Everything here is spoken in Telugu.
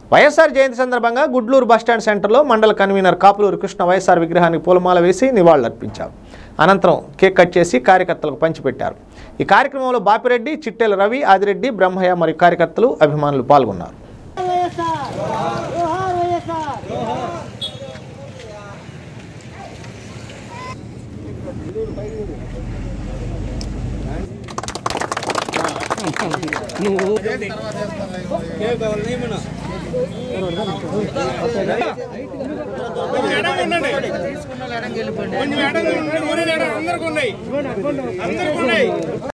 వైఎస్ఆర్ జయంతి సందర్భంగా గుడ్లూరు బస్టాండ్ సెంటర్లో మండల కన్వీనర్ కాపులూరు కృష్ణ వైఎస్ఆర్ విగ్రహానికి పూలమాల వేసి నివాళులర్పించారు అనంతరం కేక్ కట్ చేసి కార్యకర్తలకు పంచిపెట్టారు ఈ కార్యక్రమంలో బాపిరెడ్డి చిట్టెల రవి ఆదిరెడ్డి బ్రహ్మయ్య మరియు కార్యకర్తలు అభిమానులు పాల్గొన్నారు వైఎస్ఆర్ జోహార్ వైఎస్ఆర్ కొంచెం ఎడంగా ఉండండి. ఊరిలో అందరికీ ఉన్నాయి అందరికీ ఉన్నాయి